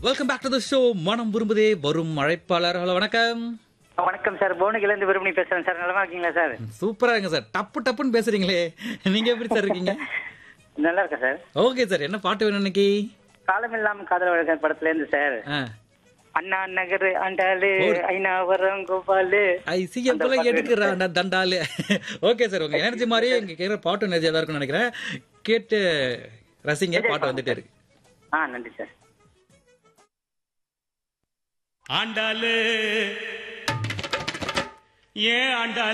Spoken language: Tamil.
Welcome back to the show மனம் விரும்புதே வரும் அழைப்பாளர் ஹலோ வணக்கம் வணக்கம் சார் போனுகிலேருந்து விரும்பி பேசுறேன் சார் நலமா இருக்கீங்களா சார் சூப்பரா இருங்க சார் டப்பு டப்புன்னு பேசுறீங்களே நீங்க எப்படி சார் இருக்கீங்க நல்லா இருக்கேன் சார் ஓகே சார் என்ன பாட்டு வேணும் இன்னைக்கு காலமில்லாம காதல் வழக்கம் படத்துல இருந்து சார் ஆ. அண்ணா நகர் ஆண்டாளு ஒரு- ஐநாவரம் கோபாலு ஐ சிஎம் போல எடுக்கிறான் தண்டாலு ஓகே சார் உங்க எனர்ஜி மாதிரியே இங்க கேட்குற பாட்டு எனர்ஜியா தான் இருக்கும்னு நினைக்கிறேன் கேட்டு ரசிங்க பாட்டு வந்துட்டே இருக்கு ஆ நன்றி சார் ஆண்டாளு ஏன் ஆண்டாளு